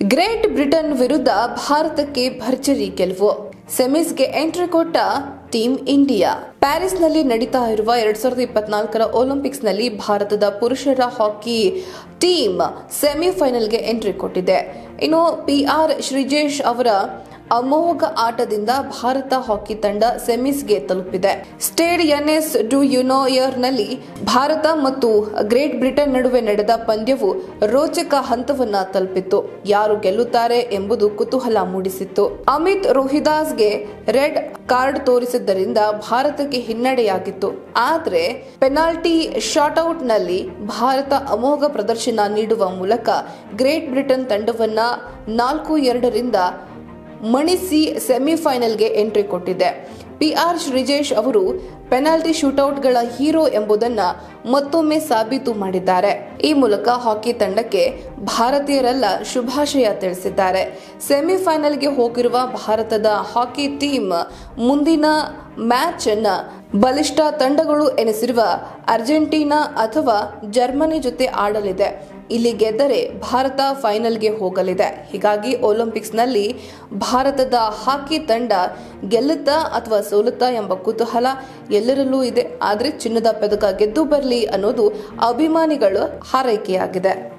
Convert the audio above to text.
great Britain ವಿರುದ್ಧ ಭಾರತಕ್ಕೆ ಭರ್ಜರಿ ಗೆಲುವು ಸೆಮೀಸ್ಗೆ ಎಂಟ್ರಿ ಕೊಟ್ಟ ಟೀಮ್ ಇಂಡಿಯಾ ಪ್ಯಾರಿಸ್ನಲ್ಲಿ ನಡೀತಾ ಇರುವ ಎರಡ್ ಸಾವಿರದ ಇಪ್ಪತ್ನಾಲ್ಕರ ಒಲಿಂಪಿಕ್ಸ್ನಲ್ಲಿ ಭಾರತದ ಪುರುಷರ ಹಾಕಿ ಟೀಮ್ ಸೆಮಿಫೈನಲ್ಗೆ ಎಂಟ್ರಿ ಕೊಟ್ಟಿದೆ ಇನ್ನು ಪಿಆರ್ ಶ್ರೀಜೇಶ್ ಅವರ ಅಮೋಘ ಆಟದಿಂದ ಭಾರತ ಹಾಕಿ ತಂಡ ಸೆಮೀಸ್ಗೆ ತಲುಪಿದೆ ಸ್ಟೇಡ್ ಎನ್ಎಸ್ ಡು ಯುನೋಯರ್ನಲ್ಲಿ ಭಾರತ ಮತ್ತು ಗ್ರೇಟ್ ಬ್ರಿಟನ್ ನಡುವೆ ನಡೆದ ಪಂದ್ಯವು ರೋಚಕ ಹಂತವನ್ನ ತಲುಪಿತ್ತು ಯಾರು ಗೆಲ್ಲುತ್ತಾರೆ ಎಂಬುದು ಕುತೂಹಲ ಮೂಡಿಸಿತ್ತು ಅಮಿತ್ ರೋಹಿದಾಸ್ಗೆ ರೆಡ್ ಕಾರ್ಡ್ ತೋರಿಸಿದ್ದರಿಂದ ಭಾರತಕ್ಕೆ ಹಿನ್ನಡೆಯಾಗಿತ್ತು ಆದರೆ ಪೆನಾಲ್ಟಿ ಶಾಟ್ಔಟ್ನಲ್ಲಿ ಭಾರತ ಅಮೋಘ ಪ್ರದರ್ಶನ ನೀಡುವ ಮೂಲಕ ಗ್ರೇಟ್ ಬ್ರಿಟನ್ ತಂಡವನ್ನ ನಾಲ್ಕು ಎರಡರಿಂದ ಮಣಿಸಿ ಸೆಮಿಫೈನಲ್ಗೆ ಎಂಟ್ರಿ ಕೊಟ್ಟಿದೆ ಪಿಆರ್ ಶ್ರೀಜೇಶ್ ಅವರು ಪೆನಾಲ್ಟಿ ಶೂಟೌಟ್ಗಳ ಹೀರೋ ಎಂಬುದನ್ನ ಮತ್ತೊಮ್ಮೆ ಸಾಬೀತು ಮಾಡಿದ್ದಾರೆ ಈ ಮೂಲಕ ಹಾಕಿ ತಂಡಕ್ಕೆ ಭಾರತೀಯರೆಲ್ಲ ಶುಭಾಶಯ ತಿಳಿಸಿದ್ದಾರೆ ಸೆಮಿಫೈನಲ್ಗೆ ಹೋಗಿರುವ ಭಾರತದ ಹಾಕಿ ಟೀಮ್ ಮುಂದಿನ ಮ್ಯಾಚ್ ಅನ್ನ ಬಲಿಷ್ಠ ತಂಡಗಳು ಎನಿಸಿರುವ ಅರ್ಜೆಂಟೀನಾ ಅಥವಾ ಜರ್ಮನಿ ಜೊತೆ ಆಡಲಿದೆ ಇಲ್ಲಿ ಗೆದ್ದರೆ ಭಾರತ ಫೈನಲ್ಗೆ ಹೋಗಲಿದೆ ಹೀಗಾಗಿ ಒಲಿಂಪಿಕ್ಸ್ನಲ್ಲಿ ಭಾರತದ ಹಾಕಿ ತಂಡ ಗೆಲ್ಲುತ್ತಾ ಅಥವಾ ಸೋಲುತ್ತಾ ಎಂಬ ಕುತೂಹಲ ಎಲ್ಲರಲ್ಲೂ ಇದೆ ಆದರೆ ಚಿನ್ನದ ಪದಕ ಗೆದ್ದು ಬರಲಿ ಅನ್ನೋದು ಅಭಿಮಾನಿಗಳ ಹಾರೈಕೆಯಾಗಿದೆ